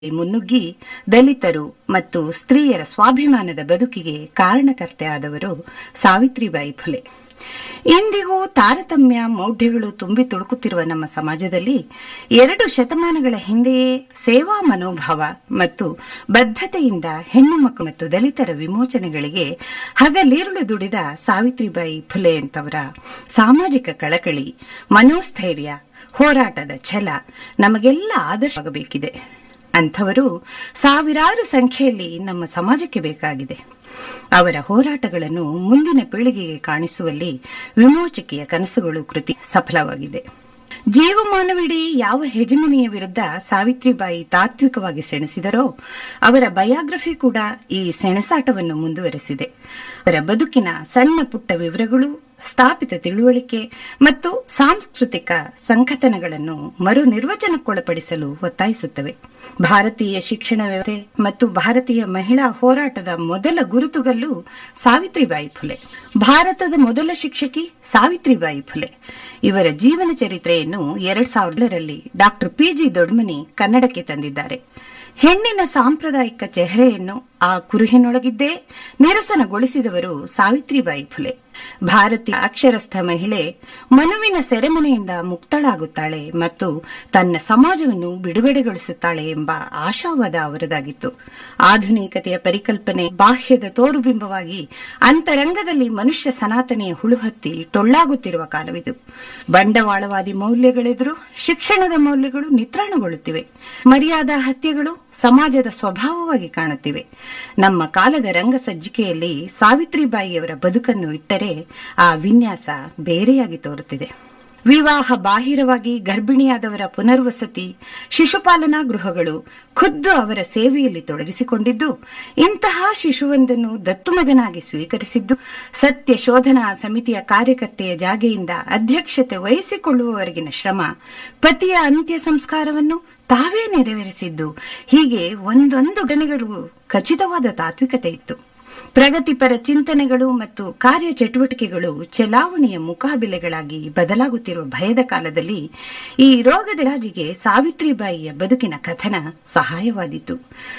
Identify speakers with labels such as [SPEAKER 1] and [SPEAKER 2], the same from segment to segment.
[SPEAKER 1] ಮುನ್ನುಗ್ಗಿ ದಲಿತರು ಮತ್ತು ಸ್ತ್ರೀಯರ ಸ್ವಾಭಿಮಾನದ ಬದುಕಿಗೆ ಕಾರಣಕರ್ತೆ ಆದವರು ಸಾವಿತ್ರಿಬಾಯಿ ಫುಲೆ ಇಂದಿಗೂ ತಾರತಮ್ಯ ಮೌಢ್ಯಗಳು ತುಂಬಿ ತುಳುಕುತ್ತಿರುವ ನಮ್ಮ ಸಮಾಜದಲ್ಲಿ ಎರಡು ಶತಮಾನಗಳ ಹಿಂದೆಯೇ ಸೇವಾ ಮನೋಭಾವ ಮತ್ತು ಬದ್ಧತೆಯಿಂದ ಹೆಣ್ಣು ಮಕ್ಕಳು ಮತ್ತು ದಲಿತರ ವಿಮೋಚನೆಗಳಿಗೆ ಹಗಲಿರುಳು ದುಡಿದ ಸಾವಿತ್ರಿಬಾಯಿ ಫುಲೆ ಅಂತವರ ಸಾಮಾಜಿಕ ಕಳಕಳಿ ಮನೋಸ್ಥೈರ್ಯ ಹೋರಾಟದ ಛಲ ನಮಗೆಲ್ಲ ಆದರ್ಶವಾಗಬೇಕಿದೆ ಅಂಥವರು ಸಾವಿರಾರು ಸಂಖ್ಯೆಯಲ್ಲಿ ನಮ್ಮ ಸಮಾಜಕ್ಕೆ ಬೇಕಾಗಿದೆ ಅವರ ಹೋರಾಟಗಳನ್ನು ಮುಂದಿನ ಪೀಳಿಗೆಗೆ ಕಾಣಿಸುವಲ್ಲಿ ವಿಮೋಚಕೆಯ ಕನಸುಗಳು ಕೃತಿ ಸಫಲವಾಗಿದೆ ಜೀವಮಾನವಿಡೀ ಯಾವ ಹೆಜಮನಿಯ ವಿರುದ್ಧ ಸಾವಿತ್ರಿಬಾಯಿ ತಾತ್ವಿಕವಾಗಿ ಸೆಣಸಿದರೋ ಅವರ ಬಯೋಗ್ರಫಿ ಕೂಡ ಈ ಸೆಣಸಾಟವನ್ನು ಮುಂದುವರೆಸಿದೆ ಅವರ ಬದುಕಿನ ಸಣ್ಣ ಪುಟ್ಟ ವಿವರಗಳು ಸ್ಥಾಪಿತ ತಿಳುವಳಿಕೆ ಮತ್ತು ಸಾಂಸ್ಕೃತಿಕ ಸಂಘಟನೆಗಳನ್ನು ಮರು ನಿರ್ವಚನಕ್ಕೊಳಪಡಿಸಲು ಒತ್ತಾಯಿಸುತ್ತವೆ ಭಾರತೀಯ ಶಿಕ್ಷಣ ವ್ಯವಸ್ಥೆ ಮತ್ತು ಭಾರತೀಯ ಮಹಿಳಾ ಹೋರಾಟದ ಮೊದಲ ಗುರುತುಗಲ್ಲು ಸಾವಿತ್ರಿಬಾಯಿ ಫುಲೆ ಭಾರತದ ಮೊದಲ ಶಿಕ್ಷಕಿ ಸಾವಿತ್ರಿಬಾಯಿ ಫುಲೆ ಇವರ ಜೀವನ ಚರಿತ್ರೆಯನ್ನು ಎರಡ್ ಸಾವಿರದಲ್ಲಿ ಡಾಕ್ಟರ್ ಪಿಜಿ ದೊಡ್ಮನಿ ಕನ್ನಡಕ್ಕೆ ತಂದಿದ್ದಾರೆ ಹೆಣ್ಣಿನ ಸಾಂಪ್ರದಾಯಿಕ ಚೆಹರೆಯನ್ನು ಆ ಕುರುಹಿನೊಳಗಿದ್ದೇ ನಿರಸನಗೊಳಿಸಿದವರು ಸಾವಿತ್ರಿಬಾಯಿ ಫುಲೆ ಭಾರತೀಯ ಅಕ್ಷರಸ್ಥ ಮಹಿಳೆ ಮನುವಿನ ಸೆರೆಮನೆಯಿಂದ ಮುಕ್ತಳಾಗುತ್ತಾಳೆ ಮತ್ತು ತನ್ನ ಸಮಾಜವನ್ನು ಬಿಡುಗಡೆಗೊಳಿಸುತ್ತಾಳೆ ಎಂಬ ಆಶಾವಾದ ಅವರದಾಗಿತ್ತು ಆಧುನಿಕತೆಯ ಪರಿಕಲ್ಪನೆ ಬಾಹ್ಯದ ತೋರುಬಿಂಬವಾಗಿ ಅಂತರಂಗದಲ್ಲಿ ಮನುಷ್ಯ ಸನಾತನೆಯ ಹುಳುಹತ್ತಿ ಟೊಳ್ಳಾಗುತ್ತಿರುವ ಕಾಲವಿದು ಬಂಡವಾಳವಾದಿ ಮೌಲ್ಯಗಳೆದುರು ಶಿಕ್ಷಣದ ಮೌಲ್ಯಗಳು ನಿತ್ರಾಣಗೊಳ್ಳುತ್ತಿವೆ ಮರ್ಯಾದಾ ಹತ್ಯೆಗಳು ಸಮಾಜದ ಸ್ವಭಾವವಾಗಿ ಕಾಣುತ್ತಿವೆ ನಮ್ಮ ಕಾಲದ ರಂಗಸಜ್ಜಿಕೆಯಲ್ಲಿ ಸಾವಿತ್ರಿಬಾಯಿಯವರ ಬದುಕನ್ನು ಇಟ್ಟರೆ ಆ ವಿನ್ಯಾಸ ಬೇರೆಯಾಗಿ ತೋರುತ್ತಿದೆ ವಿವಾಹ ಬಾಹಿರವಾಗಿ ಗರ್ಭಿಣಿಯಾದವರ ಪುನರ್ವಸತಿ ಶಿಶುಪಾಲನಾ ಗೃಹಗಳು ಖುದ್ದು ಅವರ ಸೇವೆಯಲ್ಲಿ ತೊಡಗಿಸಿಕೊಂಡಿದ್ದು ಇಂತಹ ಶಿಶುವೊಂದನ್ನು ದತ್ತುಮಗನಾಗಿ ಸ್ವೀಕರಿಸಿದ್ದು ಸತ್ಯ ಶೋಧನಾ ಸಮಿತಿಯ ಕಾರ್ಯಕರ್ತೆಯ ಜಾಗೆಯಿಂದ ಅಧ್ಯಕ್ಷತೆ ವಹಿಸಿಕೊಳ್ಳುವವರೆಗಿನ ಶ್ರಮ ಪತಿಯ ಅಂತ್ಯ ಸಂಸ್ಕಾರವನ್ನು ತಾವೇ ನೆರವೇರಿಸಿದ್ದು ಹೀಗೆ ಒಂದೊಂದು ಘಟನೆಗಳು ಖಚಿತವಾದ ತಾತ್ವಿಕತೆ ಇತ್ತು ಪ್ರಗತಿಪರ ಚಿಂತನೆಗಳು ಮತ್ತು ಕಾರ್ಯಚಟುವಟಿಕೆಗಳು ಚಲಾವಣೆಯ ಮುಖಾಬಿಲೆಗಳಾಗಿ ಬದಲಾಗುತ್ತಿರುವ ಭಯದ ಕಾಲದಲ್ಲಿ ಈ ರೋಗದ ರಾಜಿಗೆ ಸಾವಿತ್ರಿಬಾಯಿಯ ಬದುಕಿನ ಕಥನ ಸಹಾಯವಾದೀತು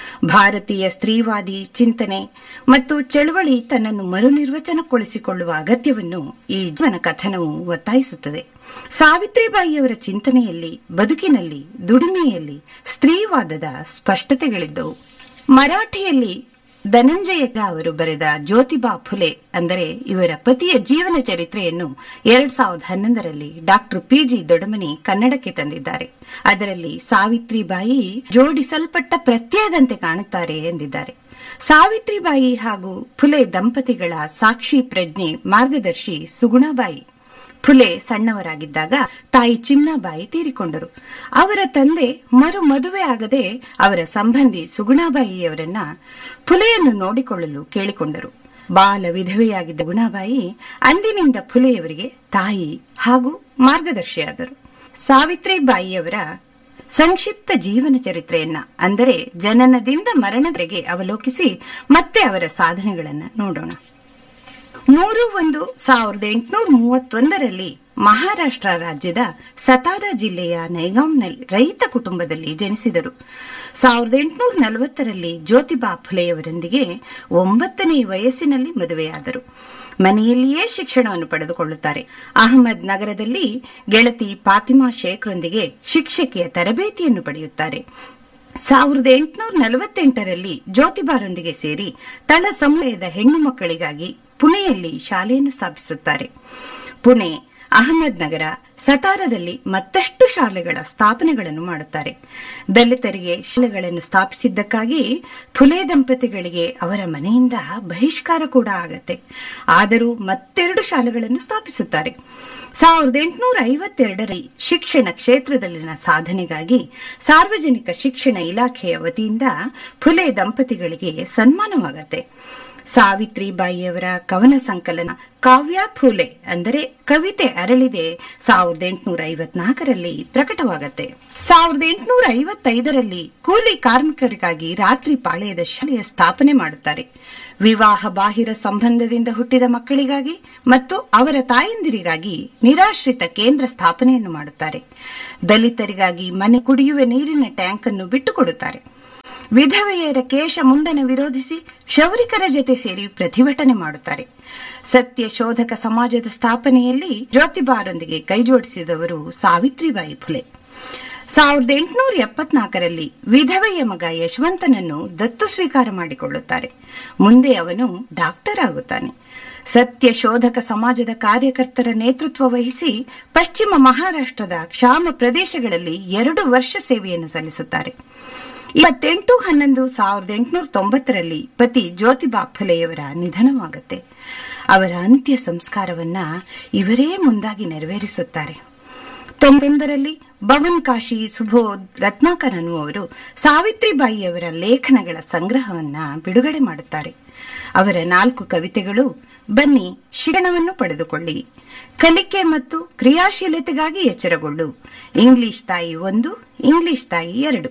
[SPEAKER 1] ಭಾರತೀಯ ಸ್ತ್ರೀವಾದಿ ಚಿಂತನೆ ಮತ್ತು ಚಳವಳಿ ತನ್ನನ್ನು ಮರುನಿರ್ವಚನಗೊಳಿಸಿಕೊಳ್ಳುವ ಅಗತ್ಯವನ್ನು ಈ ಜೀವನ ಕಥನವು ಒತ್ತಾಯಿಸುತ್ತದೆ ಸಾವಿತ್ರಿಬಾಯಿಯವರ ಚಿಂತನೆಯಲ್ಲಿ ಬದುಕಿನಲ್ಲಿ ದುಡಿಮೆಯಲ್ಲಿ ಸ್ತ್ರೀವಾದದ ಸ್ಪಷ್ಟತೆಗಳಿದ್ದವು ಮರಾಠಿಯಲ್ಲಿ ಧನಂಜಯ ಅವರು ಬರೆದ ಜ್ಯೋತಿಬಾ ಫುಲೆ ಅಂದರೆ ಇವರ ಪತಿಯ ಜೀವನ ಚರಿತ್ರೆಯನ್ನು ಎರಡ್ ಸಾವಿರದ ಹನ್ನೊಂದರಲ್ಲಿ ಡಾಕ್ಟರ್ ಪಿಜಿ ದೊಡಮನಿ ಕನ್ನಡಕ್ಕೆ ತಂದಿದ್ದಾರೆ ಅದರಲ್ಲಿ ಸಾವಿತ್ರಿಬಾಯಿ ಜೋಡಿಸಲ್ಪಟ್ಟ ಪ್ರತ್ಯಯದಂತೆ ಕಾಣುತ್ತಾರೆ ಎಂದಿದ್ದಾರೆ ಸಾವಿತ್ರಿಬಾಯಿ ಹಾಗೂ ಫುಲೆ ದಂಪತಿಗಳ ಸಾಕ್ಷಿ ಪ್ರಜ್ಞೆ ಮಾರ್ಗದರ್ಶಿ ಸುಗುಣಾಬಾಯಿ ಫುಲೆ ಸಣ್ಣವರಾಗಿದ್ದಾಗ ತಾಯಿ ಚಿಮ್ನಾಬಾಯಿ ತೀರಿಕೊಂಡರು ಅವರ ತಂದೆ ಮರು ಮದುವೆ ಆಗದೆ ಅವರ ಸಂಬಂಧಿ ಸುಗುಣಾಬಾಯಿಯವರನ್ನ ಫುಲೆಯನ್ನು ನೋಡಿಕೊಳ್ಳಲು ಕೇಳಿಕೊಂಡರು ಬಾಲ ವಿಧವೆಯಾಗಿದ್ದ ಗುಣಾಬಾಯಿ ಅಂದಿನಿಂದ ಫುಲೆಯವರಿಗೆ ತಾಯಿ ಹಾಗೂ ಮಾರ್ಗದರ್ಶಿಯಾದರು ಸಾವಿತ್ರಿಬಾಯಿಯವರ ಸಂಕ್ಷಿಪ್ತ ಜೀವನ ಚರಿತ್ರೆಯನ್ನ ಅಂದರೆ ಜನನದಿಂದ ಮರಣದವರೆಗೆ ಅವಲೋಕಿಸಿ ಮತ್ತೆ ಅವರ ಸಾಧನೆಗಳನ್ನು ನೋಡೋಣ ಮೂರು ಒಂದು ಸಾವಿರದ ಎಂಟುನೂರ ಮೂವತ್ತೊಂದರಲ್ಲಿ ಮಹಾರಾಷ್ಟ್ರ ರಾಜ್ಯದ ಸತಾರಾ ಜಿಲ್ಲೆಯ ನೈಗಾಂವ್ನಲ್ಲಿ ರೈತ ಕುಟುಂಬದಲ್ಲಿ ಜನಿಸಿದರು ಸಾವಿರದ ಎಂಟುನೂರ ನಲವತ್ತರಲ್ಲಿ ಜ್ಯೋತಿಬಾ ಫುಲೆಯವರೊಂದಿಗೆ ಒಂಬತ್ತನೇ ವಯಸ್ಸಿನಲ್ಲಿ ಮದುವೆಯಾದರು ಮನೆಯಲ್ಲಿಯೇ ಶಿಕ್ಷಣವನ್ನು ಪಡೆದುಕೊಳ್ಳುತ್ತಾರೆ ಅಹಮದ್ ನಗರದಲ್ಲಿ ಗೆಳತಿ ಫಾತಿಮಾ ಶೇಖ್ರೊಂದಿಗೆ ಶಿಕ್ಷಕಿಯ ತರಬೇತಿಯನ್ನು ಪಡೆಯುತ್ತಾರೆ ಸಾವಿರದ ಎಂಟುನೂರ ನಲವತ್ತೆಂಟರಲ್ಲಿ ಜ್ಯೋತಿಬಾರೊಂದಿಗೆ ಸೇರಿ ತಳ ಸಮುದಾಯದ ಹೆಣ್ಣು ಮಕ್ಕಳಿಗಾಗಿ ಪುಣೆಯಲ್ಲಿ ಶಾಲೆಯನ್ನು ಸ್ಥಾಪಿಸುತ್ತಾರೆ ಪುಣೆ ಅಹಮದ್ ನಗರ ಸತಾರದಲ್ಲಿ ಮತ್ತಷ್ಟು ಶಾಲೆಗಳ ಸ್ಥಾಪನೆಗಳನ್ನು ಮಾಡುತ್ತಾರೆ ದಲಿತರಿಗೆ ಶಾಲೆಗಳನ್ನು ಸ್ಥಾಪಿಸಿದ್ದಕ್ಕಾಗಿ ಫುಲೆ ದಂಪತಿಗಳಿಗೆ ಅವರ ಮನೆಯಿಂದ ಬಹಿಷ್ಕಾರ ಕೂಡ ಆಗತ್ತೆ ಆದರೂ ಮತ್ತೆರಡು ಶಾಲೆಗಳನ್ನು ಸ್ಥಾಪಿಸುತ್ತಾರೆ ಸಾವಿರದ ಎಂಟುನೂರ ಐವತ್ತೆರಡರಲ್ಲಿ ಶಿಕ್ಷಣ ಕ್ಷೇತ್ರದಲ್ಲಿನ ಸಾಧನೆಗಾಗಿ ಸಾರ್ವಜನಿಕ ಶಿಕ್ಷಣ ಇಲಾಖೆಯ ವತಿಯಿಂದ ಫುಲೆ ದಂಪತಿಗಳಿಗೆ ಸನ್ಮಾನವಾಗತ್ತೆ ಸಾವಿತ್ರಿಬಾಯಿಯವರ ಕವನ ಸಂಕಲನ ಕಾವ್ಯ ಫೂಲೆ ಅಂದರೆ ಕವಿತೆ ಅರಳಿದೆ ಸಾವಿರದ ಎಂಟುನೂರ ಐವತ್ನಾಲ್ಕರಲ್ಲಿ ಪ್ರಕಟವಾಗತ್ತೆ ಸಾವಿರದ ಎಂಟುನೂರ ಐವತ್ತೈದರಲ್ಲಿ ಕೂಲಿ ಕಾರ್ಮಿಕರಿಗಾಗಿ ರಾತ್ರಿ ಪಾಳೆಯದ ಶಾಲೆಯ ಸ್ಥಾಪನೆ ಮಾಡುತ್ತಾರೆ ವಿವಾಹ ಬಾಹಿರ ಸಂಬಂಧದಿಂದ ಹುಟ್ಟಿದ ಮಕ್ಕಳಿಗಾಗಿ ಮತ್ತು ಅವರ ತಾಯಂದಿರಿಗಾಗಿ ನಿರಾಶ್ರಿತ ಕೇಂದ್ರ ಸ್ಥಾಪನೆಯನ್ನು ಮಾಡುತ್ತಾರೆ ದಲಿತರಿಗಾಗಿ ಮನೆ ಕುಡಿಯುವ ನೀರಿನ ಟ್ಯಾಂಕ್ ಅನ್ನು ಬಿಟ್ಟುಕೊಡುತ್ತಾರೆ ವಿಧವೆಯರ ಕೇಶ ಮುಂಡನ ವಿರೋಧಿಸಿ ಕ್ಷೌರಿಕರ ಜೊತೆ ಸೇರಿ ಪ್ರತಿಭಟನೆ ಮಾಡುತ್ತಾರೆ ಸತ್ಯ ಶೋಧಕ ಸಮಾಜದ ಸ್ಥಾಪನೆಯಲ್ಲಿ ಜ್ಯೋತಿಬಾರೊಂದಿಗೆ ಕೈಜೋಡಿಸಿದವರು ಸಾವಿತ್ರಿಬಾಯಿ ಫುಲೆ ಸಾವಿರದ ಎಂಟುನೂರ ಎಪ್ಪತ್ನಾಲ್ಕರಲ್ಲಿ ವಿಧವೆಯ ಮಗ ಯಶವಂತನನ್ನು ದತ್ತು ಸ್ವೀಕಾರ ಮಾಡಿಕೊಳ್ಳುತ್ತಾರೆ ಮುಂದೆ ಅವನು ಡಾಕ್ಟರ್ ಆಗುತ್ತಾನೆ ಸತ್ಯ ಶೋಧಕ ಸಮಾಜದ ಕಾರ್ಯಕರ್ತರ ನೇತೃತ್ವ ವಹಿಸಿ ಪಶ್ಚಿಮ ಮಹಾರಾಷ್ಟ್ರದ ಕ್ಷಾಮ ಪ್ರದೇಶಗಳಲ್ಲಿ ಎರಡು ವರ್ಷ ಸೇವೆಯನ್ನು ಸಲ್ಲಿಸುತ್ತಾರೆ ಇಪ್ಪತ್ತೆಂಟು ಹನ್ನೊಂದು ಸಾವಿರದ ಎಂಟುನೂರ ತೊಂಬತ್ತರಲ್ಲಿ ಪತಿ ಜ್ಯೋತಿಬಾ ಫುಲೆಯವರ ನಿಧನವಾಗುತ್ತೆ ಅವರ ಅಂತ್ಯ ಸಂಸ್ಕಾರವನ್ನ ಇವರೇ ಮುಂದಾಗಿ ನೆರವೇರಿಸುತ್ತಾರೆ ತೊಂಬತ್ತೊಂದರಲ್ಲಿ ಭವನ್ ಕಾಶಿ ಸುಬೋಧ್ ರತ್ನಾಕರ್ ಅನ್ನುವರು ಸಾವಿತ್ರಿಬಾಯಿಯವರ ಲೇಖನಗಳ ಸಂಗ್ರಹವನ್ನ ಬಿಡುಗಡೆ ಮಾಡುತ್ತಾರೆ ಅವರ ನಾಲ್ಕು ಕವಿತೆಗಳು ಬನ್ನಿ ಶಿಕ್ಷಣವನ್ನು ಪಡೆದುಕೊಳ್ಳಿ ಕಲಿಕೆ ಮತ್ತು ಕ್ರಿಯಾಶೀಲತೆಗಾಗಿ ಎಚ್ಚರಗೊಳ್ಳು ಇಂಗ್ಲಿಷ್ ತಾಯಿ ಒಂದು ಇಂಗ್ಲಿಷ್ ತಾಯಿ ಎರಡು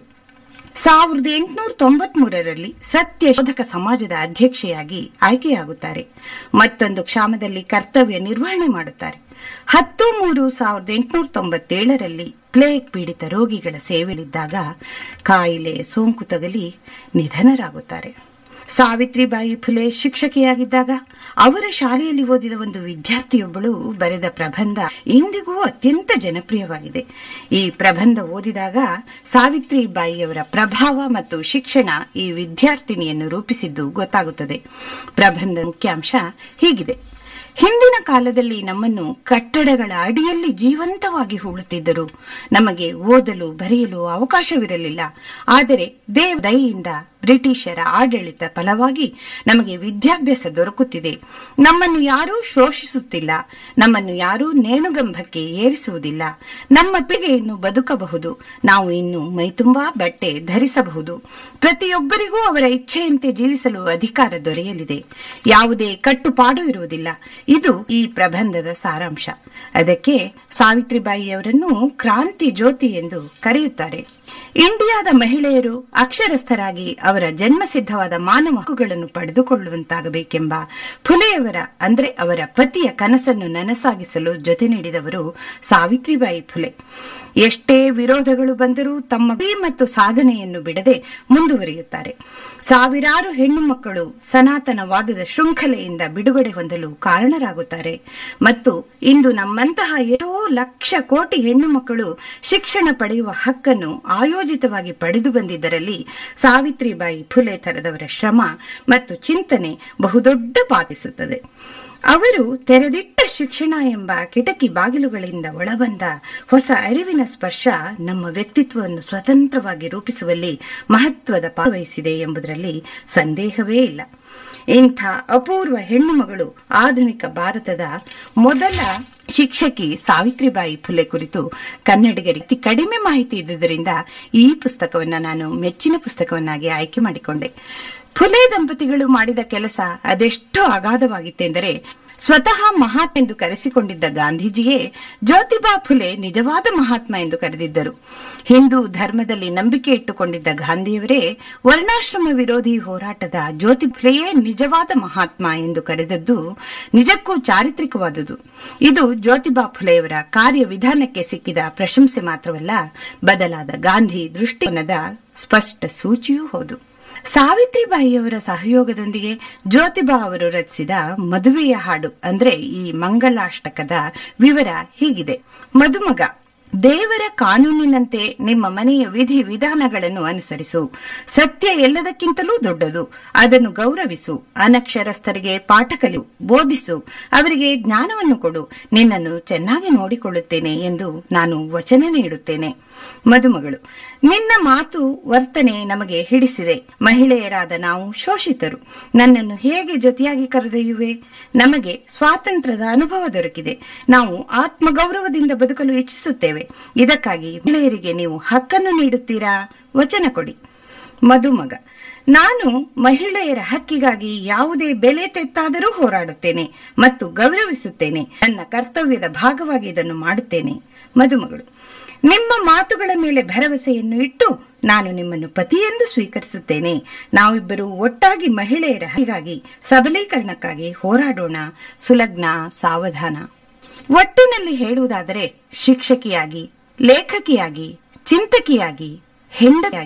[SPEAKER 1] ಸಾವಿರದ ಎಂಟುನೂರ ತೊಂಬತ್ಮೂರರಲ್ಲಿ ಸತ್ಯ ಶೋಧಕ ಸಮಾಜದ ಅಧ್ಯಕ್ಷೆಯಾಗಿ ಆಯ್ಕೆಯಾಗುತ್ತಾರೆ ಮತ್ತೊಂದು ಕ್ಷಾಮದಲ್ಲಿ ಕರ್ತವ್ಯ ನಿರ್ವಹಣೆ ಮಾಡುತ್ತಾರೆ ಹತ್ತು ಮೂರು ಸಾವಿರದ ಎಂಟುನೂರ ತೊಂಬತ್ತೇಳರಲ್ಲಿ ಪ್ಲೇಗ್ ಪೀಡಿತ ರೋಗಿಗಳ ಸೇವೆಯಲ್ಲಿದ್ದಾಗ ಕಾಯಿಲೆ ಸೋಂಕು ತಗಲಿ ನಿಧನರಾಗುತ್ತಾರೆ ಸಾವಿತ್ರಿಬಾಯಿ ಫುಲೆ ಶಿಕ್ಷಕಿಯಾಗಿದ್ದಾಗ ಅವರ ಶಾಲೆಯಲ್ಲಿ ಓದಿದ ಒಂದು ವಿದ್ಯಾರ್ಥಿಯೊಬ್ಬಳು ಬರೆದ ಪ್ರಬಂಧ ಇಂದಿಗೂ ಅತ್ಯಂತ ಜನಪ್ರಿಯವಾಗಿದೆ ಈ ಪ್ರಬಂಧ ಓದಿದಾಗ ಸಾವಿತ್ರಿಬಾಯಿಯವರ ಪ್ರಭಾವ ಮತ್ತು ಶಿಕ್ಷಣ ಈ ವಿದ್ಯಾರ್ಥಿನಿಯನ್ನು ರೂಪಿಸಿದ್ದು ಗೊತ್ತಾಗುತ್ತದೆ ಪ್ರಬಂಧ ಮುಖ್ಯಾಂಶ ಹೀಗಿದೆ ಹಿಂದಿನ ಕಾಲದಲ್ಲಿ ನಮ್ಮನ್ನು ಕಟ್ಟಡಗಳ ಅಡಿಯಲ್ಲಿ ಜೀವಂತವಾಗಿ ಹೂಳುತ್ತಿದ್ದರು ನಮಗೆ ಓದಲು ಬರೆಯಲು ಅವಕಾಶವಿರಲಿಲ್ಲ ಆದರೆ ದೇವ ದಯೆಯಿಂದ ಬ್ರಿಟಿಷರ ಆಡಳಿತ ಫಲವಾಗಿ ನಮಗೆ ವಿದ್ಯಾಭ್ಯಾಸ ದೊರಕುತ್ತಿದೆ ನಮ್ಮನ್ನು ಯಾರೂ ಶೋಷಿಸುತ್ತಿಲ್ಲ ನಮ್ಮನ್ನು ಯಾರೂ ನೇಣುಗಂಬಕ್ಕೆ ಏರಿಸುವುದಿಲ್ಲ ನಮ್ಮ ಪೀಳಿಗೆಯನ್ನು ಬದುಕಬಹುದು ನಾವು ಇನ್ನು ಮೈತುಂಬಾ ಬಟ್ಟೆ ಧರಿಸಬಹುದು ಪ್ರತಿಯೊಬ್ಬರಿಗೂ ಅವರ ಇಚ್ಛೆಯಂತೆ ಜೀವಿಸಲು ಅಧಿಕಾರ ದೊರೆಯಲಿದೆ ಯಾವುದೇ ಕಟ್ಟುಪಾಡು ಇರುವುದಿಲ್ಲ ಇದು ಈ ಪ್ರಬಂಧದ ಸಾರಾಂಶ ಅದಕ್ಕೆ ಸಾವಿತ್ರಿಬಾಯಿಯವರನ್ನು ಕ್ರಾಂತಿ ಜ್ಯೋತಿ ಎಂದು ಕರೆಯುತ್ತಾರೆ ಇಂಡಿಯಾದ ಮಹಿಳೆಯರು ಅಕ್ಷರಸ್ಥರಾಗಿ ಅವರ ಜನ್ಮಸಿದ್ಧವಾದ ಮಾನವ ಹಕ್ಕುಗಳನ್ನು ಪಡೆದುಕೊಳ್ಳುವಂತಾಗಬೇಕೆಂಬ ಫುಲೆಯವರ ಅಂದ್ರೆ ಅವರ ಪತಿಯ ಕನಸನ್ನು ನನಸಾಗಿಸಲು ಜೊತೆ ನೀಡಿದವರು ಸಾವಿತ್ರಿಬಾಯಿ ಫುಲೆ ಎಷ್ಟೇ ವಿರೋಧಗಳು ಬಂದರೂ ತಮ್ಮ ಗುರಿ ಮತ್ತು ಸಾಧನೆಯನ್ನು ಬಿಡದೆ ಮುಂದುವರಿಯುತ್ತಾರೆ ಸಾವಿರಾರು ಹೆಣ್ಣು ಮಕ್ಕಳು ಸನಾತನವಾದದ ಶೃಂಖಲೆಯಿಂದ ಬಿಡುಗಡೆ ಹೊಂದಲು ಕಾರಣರಾಗುತ್ತಾರೆ ಮತ್ತು ಇಂದು ನಮ್ಮಂತಹ ಎಷ್ಟೋ ಲಕ್ಷ ಕೋಟಿ ಹೆಣ್ಣು ಮಕ್ಕಳು ಶಿಕ್ಷಣ ಪಡೆಯುವ ಹಕ್ಕನ್ನು ಆಯೋಜಿತವಾಗಿ ಪಡೆದು ಬಂದಿದ್ದರಲ್ಲಿ ಸಾವಿತ್ರಿಬಾಯಿ ಫುಲೆ ತರದವರ ಶ್ರಮ ಮತ್ತು ಚಿಂತನೆ ಬಹುದೊಡ್ಡ ಪಾತಿಸುತ್ತದೆ ಅವರು ತೆರೆದಿಟ್ಟ ಶಿಕ್ಷಣ ಎಂಬ ಕಿಟಕಿ ಬಾಗಿಲುಗಳಿಂದ ಒಳಬಂದ ಹೊಸ ಅರಿವಿನ ಸ್ಪರ್ಶ ನಮ್ಮ ವ್ಯಕ್ತಿತ್ವವನ್ನು ಸ್ವತಂತ್ರವಾಗಿ ರೂಪಿಸುವಲ್ಲಿ ಮಹತ್ವದ ಪಾತ್ರವಹಿಸಿದೆ ಎಂಬುದರಲ್ಲಿ ಸಂದೇಹವೇ ಇಲ್ಲ ಇಂಥ ಅಪೂರ್ವ ಹೆಣ್ಣು ಮಗಳು ಆಧುನಿಕ ಭಾರತದ ಮೊದಲ ಶಿಕ್ಷಕಿ ಸಾವಿತ್ರಿಬಾಯಿ ಫುಲೆ ಕುರಿತು ಕನ್ನಡಿಗರಿಗೆ ಕಡಿಮೆ ಮಾಹಿತಿ ಇದ್ದುದರಿಂದ ಈ ಪುಸ್ತಕವನ್ನ ನಾನು ಮೆಚ್ಚಿನ ಪುಸ್ತಕವನ್ನಾಗಿ ಆಯ್ಕೆ ಮಾಡಿಕೊಂಡೆ ಫುಲೆ ದಂಪತಿಗಳು ಮಾಡಿದ ಕೆಲಸ ಅದೆಷ್ಟೋ ಅಗಾಧವಾಗಿತ್ತೆಂದರೆ ಸ್ವತಃ ಮಹಾತ್ಮ ಎಂದು ಕರೆಸಿಕೊಂಡಿದ್ದ ಗಾಂಧೀಜಿಯೇ ಜ್ಯೋತಿಬಾ ಫುಲೆ ನಿಜವಾದ ಮಹಾತ್ಮ ಎಂದು ಕರೆದಿದ್ದರು ಹಿಂದೂ ಧರ್ಮದಲ್ಲಿ ನಂಬಿಕೆ ಇಟ್ಟುಕೊಂಡಿದ್ದ ಗಾಂಧಿಯವರೇ ವರ್ಣಾಶ್ರಮ ವಿರೋಧಿ ಹೋರಾಟದ ಜ್ಯೋತಿ ಫುಲೆಯೇ ನಿಜವಾದ ಮಹಾತ್ಮ ಎಂದು ಕರೆದದ್ದು ನಿಜಕ್ಕೂ ಚಾರಿತ್ರಿಕವಾದುದು ಇದು ಜ್ಯೋತಿಬಾ ಫುಲೆಯವರ ಕಾರ್ಯವಿಧಾನಕ್ಕೆ ಸಿಕ್ಕಿದ ಪ್ರಶಂಸೆ ಮಾತ್ರವಲ್ಲ ಬದಲಾದ ಗಾಂಧಿ ದೃಷ್ಟಿಕೋನದ ಸ್ಪಷ್ಟ ಸೂಚಿಯೂ ಹೌದು ಸಾವಿತ್ರಿಬಾಯಿಯವರ ಸಹಯೋಗದೊಂದಿಗೆ ಜ್ಯೋತಿಬಾ ಅವರು ರಚಿಸಿದ ಮದುವೆಯ ಹಾಡು ಅಂದ್ರೆ ಈ ಮಂಗಲಾಷ್ಟಕದ ವಿವರ ಹೀಗಿದೆ ಮದುಮಗ ದೇವರ ಕಾನೂನಿನಂತೆ ನಿಮ್ಮ ಮನೆಯ ವಿಧಿ ವಿಧಾನಗಳನ್ನು ಅನುಸರಿಸು ಸತ್ಯ ಎಲ್ಲದಕ್ಕಿಂತಲೂ ದೊಡ್ಡದು ಅದನ್ನು ಗೌರವಿಸು ಅನಕ್ಷರಸ್ಥರಿಗೆ ಪಾಠ ಕಲಿಯು ಬೋಧಿಸು ಅವರಿಗೆ ಜ್ಞಾನವನ್ನು ಕೊಡು ನಿನ್ನನ್ನು ಚೆನ್ನಾಗಿ ನೋಡಿಕೊಳ್ಳುತ್ತೇನೆ ಎಂದು ನಾನು ವಚನ ನೀಡುತ್ತೇನೆ ಮದುಮಗಳು ನಿನ್ನ ಮಾತು ವರ್ತನೆ ನಮಗೆ ಹಿಡಿಸಿದೆ ಮಹಿಳೆಯರಾದ ನಾವು ಶೋಷಿತರು ನನ್ನನ್ನು ಹೇಗೆ ಜೊತೆಯಾಗಿ ಕರೆದೊಯ್ಯುವೆ ನಮಗೆ ಸ್ವಾತಂತ್ರ್ಯದ ಅನುಭವ ದೊರಕಿದೆ ನಾವು ಆತ್ಮಗೌರವದಿಂದ ಬದುಕಲು ಇಚ್ಛಿಸುತ್ತೇವೆ ಇದಕ್ಕಾಗಿ ಮಹಿಳೆಯರಿಗೆ ನೀವು ಹಕ್ಕನ್ನು ನೀಡುತ್ತೀರಾ ವಚನ ಕೊಡಿ ಮದುಮಗ ನಾನು ಮಹಿಳೆಯರ ಹಕ್ಕಿಗಾಗಿ ಯಾವುದೇ ಬೆಲೆ ತೆತ್ತಾದರೂ ಹೋರಾಡುತ್ತೇನೆ ಮತ್ತು ಗೌರವಿಸುತ್ತೇನೆ ನನ್ನ ಕರ್ತವ್ಯದ ಭಾಗವಾಗಿ ಇದನ್ನು ಮಾಡುತ್ತೇನೆ ಮದುಮಗಳು ನಿಮ್ಮ ಮಾತುಗಳ ಮೇಲೆ ಭರವಸೆಯನ್ನು ಇಟ್ಟು ನಾನು ನಿಮ್ಮನ್ನು ಪತಿಯೆಂದು ಸ್ವೀಕರಿಸುತ್ತೇನೆ ನಾವಿಬ್ಬರು ಒಟ್ಟಾಗಿ ಮಹಿಳೆಯರ ಹಕ್ಕಿಗಾಗಿ ಸಬಲೀಕರಣಕ್ಕಾಗಿ ಹೋರಾಡೋಣ ಸುಲಗ್ನ ಸಾವಧಾನ ಒಟ್ಟಿನಲ್ಲಿ ಹೇಳುವುದಾದರೆ ಶಿಕ್ಷಕಿಯಾಗಿ ಲೇಖಕಿಯಾಗಿ ಚಿಂತಕಿಯಾಗಿ ಹೆಂಡತಿಯಾಗಿ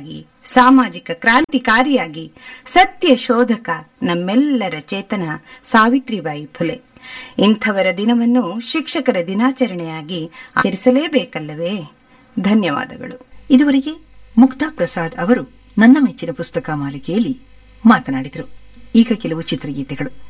[SPEAKER 1] ಸಾಮಾಜಿಕ ಕ್ರಾಂತಿಕಾರಿಯಾಗಿ ಸತ್ಯ ಶೋಧಕ ನಮ್ಮೆಲ್ಲರ ಚೇತನ ಸಾವಿತ್ರಿಬಾಯಿ ಫುಲೆ ಇಂಥವರ ದಿನವನ್ನು ಶಿಕ್ಷಕರ ದಿನಾಚರಣೆಯಾಗಿ ಆಚರಿಸಲೇಬೇಕಲ್ಲವೇ ಧನ್ಯವಾದಗಳು
[SPEAKER 2] ಇದುವರೆಗೆ ಮುಕ್ತಾ ಪ್ರಸಾದ್ ಅವರು ನನ್ನ ಮೆಚ್ಚಿನ ಪುಸ್ತಕ ಮಾಲಿಕೆಯಲ್ಲಿ ಮಾತನಾಡಿದರು ಈಗ ಕೆಲವು ಚಿತ್ರಗೀತೆಗಳು